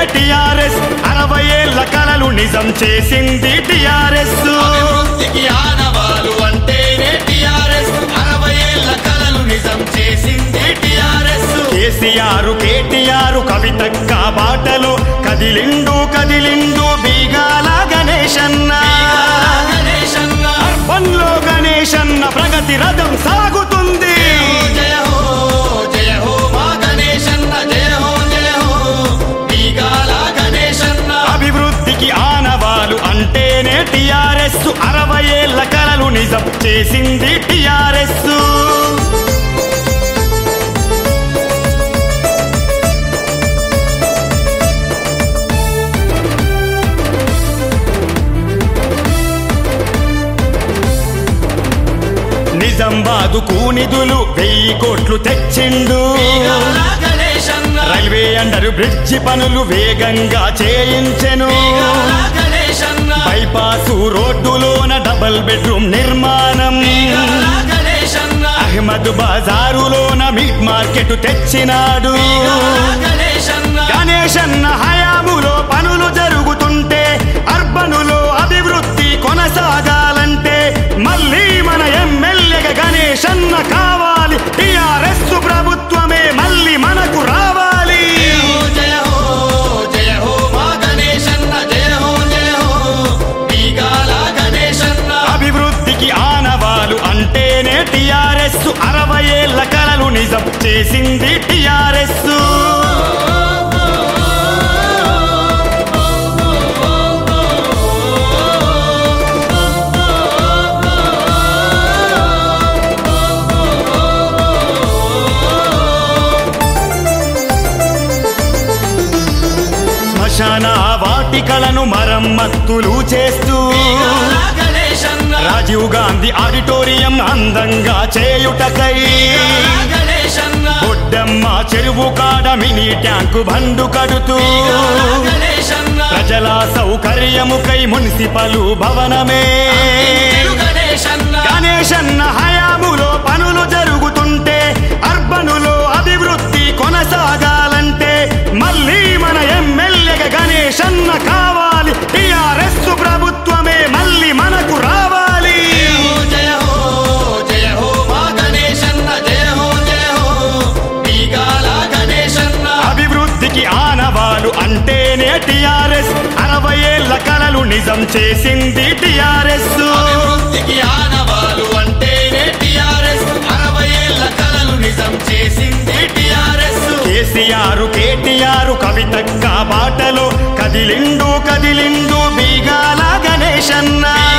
TRS అరవై ఏళ్ల కలలు నిజం చేసింది టిఆర్ఎస్ అభివృద్ధికి ఆనవాలు అంటేనే టిఆర్ఎస్ అరవై ఏళ్ల కలలు నిజం చేసింది టిఆర్ఎస్ కేసీఆర్ కేటీఆర్ కవితక్క బాటలో కదిలిండు కదిలిండు బీగాల గణేశన్న గణేశన్న అర్బన్లో గణేశన్న ప్రగతి రథం సాగుతుంది జయ హో జయ హో మా గణేశన్న జయ హో జయ హో బీగాల గణేశన్న అభివృద్ధికి ఆనవాలు అంటేనే టిఆర్ఎస్ అరవై ఏళ్ల కలలు నిజం చేసింది టిఆర్ఎస్ నిజామాబాదు కూనిదులు వెయ్యి కోట్లు తెచ్చిండు బీగాల గణేశన్న రైల్వే అండర్ బ్రిడ్జి పనులు వేగంగా చేయించెను బీగాల గణేశన్న బైపాసు రోడ్డులోన డబల్ బెడ్రూమ్ నిర్మాణం బీగాల గణేశన్న అహ్మద్ బాజారులోన మీట్ మార్కెట్ తెచ్చినాడు బీగాల గణేశన్న గణేశన్న హయాములో పనులు జరుగుతుంటే అర్బనులో అభివృద్ధి కొనసాగాలంటే మళ్ళీ మన ఎమ్మెల్యేగా గణేశన్న కావాలి టిఆర్ఎస్ ప్రభుత్వమే మళ్ళీ మనకు రావాలి జయ హో జయ హో మా గణేశన్న జయ హో జయ హో బీగాల గణేశన్న అభివృద్ధికి ఆనవాలు అంటేనే టిఆర్ఎస్ అరవై ఏళ్ల కలలు నిజం చేసింది టిఆర్ఎస్ శ్మశాన వాటికలను మరమ్మత్తులు చేస్తూ బీగాల గణేశన్న రాజీవ్ గాంధీ ఆడిటోరియం అందంగా చేయుటకై బీగాల గణేశన్న బొడ్డమ్మ చెరువు కాడ మినీ ట్యాంకు బండు కడుతూ బీగాల గణేశన్న ప్రజల సౌకర్యముకై మున్సిపల్ భవనమే తిరు గణేశన్న గణేశన్న హయాములో పనులు జరుగుతుంటే అర్బనులో అభివృద్ధి కొనసాగాలంటే మళ్ళీ మన ఎమ్మెల్యేగా గణేశన్న కావాలి టిఆర్ఎస్ ప్రభుత్వమే మళ్ళీ మనకు రావాలి జయ హో జయ హో మా గణేశన్న జయ హో జయ హో బీగాల గణేశన్న అభివృద్ధికి ఆనవాలు అంటేనే టిఆర్ఎస్ అరవై ఏళ్ల కలలు నిజం చేసింది టిఆర్ఎస్ అభివృద్ధికి ఆనవాలు అంటేనే టిఆర్ఎస్ అరవై ఏళ్ల కలలు నిజం చేసింది టిఆర్ఎస్ కేసీఆర్ కేటీఆర్ కవితక్క బాటలో కదిలిండు కదిలిండు బీగాల గణేశన్న